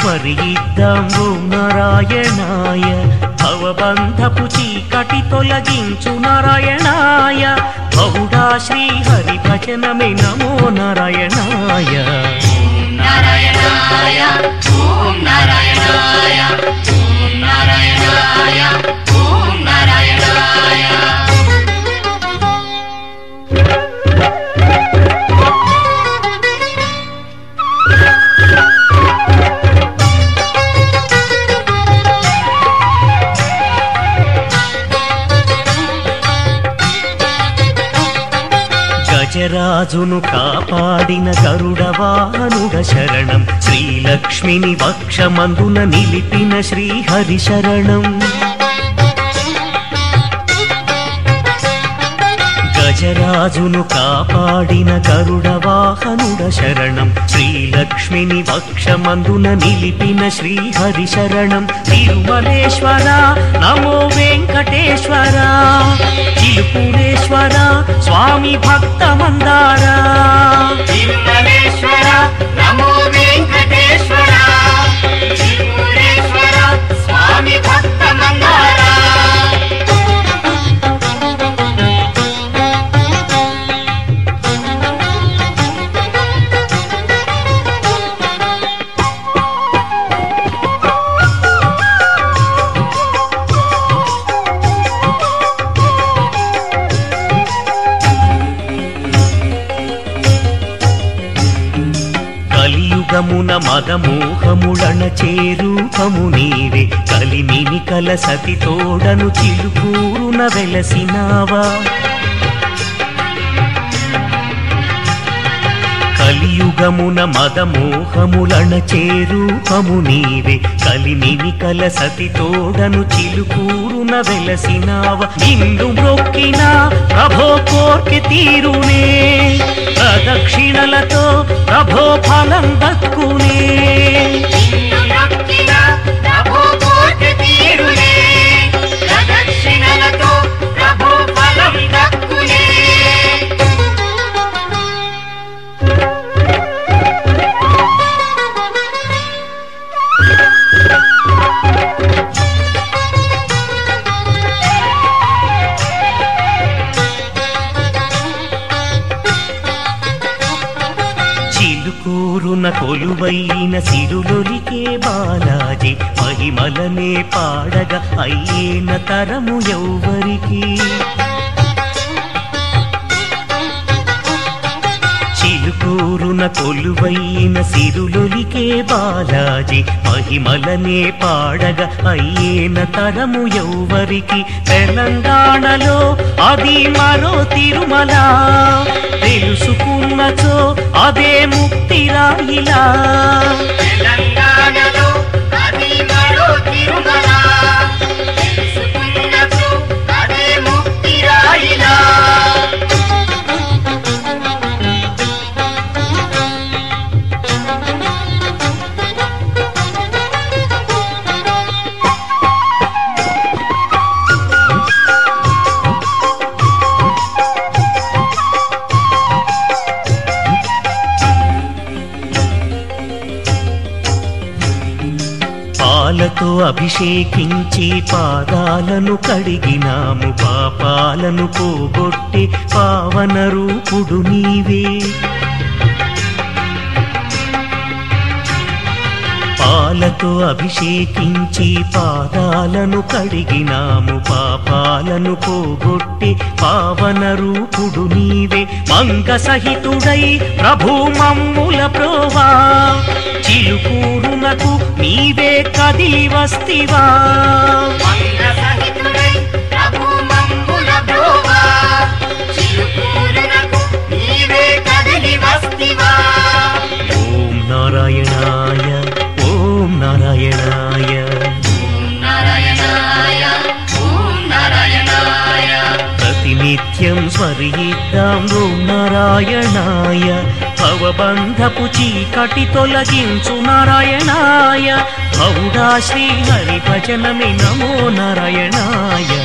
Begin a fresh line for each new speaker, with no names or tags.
స్మరిద్దాం ఓం నారాయణాయ భవబంధపు చీకటి తొలగించు నారాయణాయ బహుడా శ్రీ హరి భజనమే నమో నారాయణాయ
నారాయణాయ ఓం నారాయణాయ ఓం నారాయణాయ ఓం నారాయణాయ
గజరాజును కాపాడిన గరుడ వాహనుడ శరణం శ్రీలక్ష్మిని వక్షమందున నిలిపిన శ్రీహరి శరణం గజరాజును కాపాడిన గరుడ వాహనుడ శరణం శ్రీలక్ష్మిని వక్షమందున నిలిపిన శ్రీహరి శరణం తిరుమలేశ్వర నమో వెంకటేశ్వర చిలుపురేశ్వర స్వామి భక్త మందారా
తిరుమలేశ్వర నమో వెంకటేశ్వర త్రిపురేశ్వర స్వామి భక్త మందార
కలియుగమున మదమోహముళన చేరూపము నీవే కలిమిని కలసతి తోడను చిలుకూరున వెలసినావా కలియుగమున మదమోహములన చేరూపము నీవే కలిమిని కలసతి తోడను చిలుకూరున వెలసినావ నిన్ను మ్రొక్కిన ప్రభో కోర్కె తీరునే ప్రదక్షిణలతో ప్రభో ఫలం దక్కునే
నిన్ను నొక్కిన ప్రభు కోటి తీరునే ప్రదక్షిణలతో ప్రభు ఫలం దక్కునే
చిలుకూరున కొలువైన సిరులొలికే బాలాజీ మహిమలనే పాడగా అయ్యేన తరము ఎవ్వరికి చిలుకూరున కొలువైన సిరులొలికే బాలాజీ మహిమలనే పాడగా అయ్యేన తరము ఎవ్వరికి తెలంగాణలో అది మరో తిరుమల తెలుసుకున్నచో అదే ముక్తి రాయిలా
తెలంగాణలో అది మరో తిరుమల తెలుసుకున్నచో అదే ముక్తి రాయిలా
పాలతో అభిషేకించి పాదాలను కడిగినాము పాపాలను పోగొట్టి పావన రూపుడు నీవే పాలతో అభిషేకించి పాదాలను కడిగినాము పాపాలను పోగొట్టి పావన రూపుడు నీవే మంగ సహితుడై ప్రభు మమ్ముల ప్రోవా చిలుకూరునకు నీవే కదిలి వస్తివా
మంగ సహితుడై ప్రభు మమ్ముల బ్రోవా చిలుకూరునకు నీవే కదిలి వస్తివా
ఓం నారాయణాయ ఓం నారాయణాయ
ఓం నారాయణాయ ఓం నారాయణాయ
ప్రతినిత్యం స్మరిద్దాం ఓం నారాయణాయ భవబంధపు చీకటి తొలగించు నారాయణాయ బహుడా శ్రీ హరి భజనమి నమో నారాయణాయ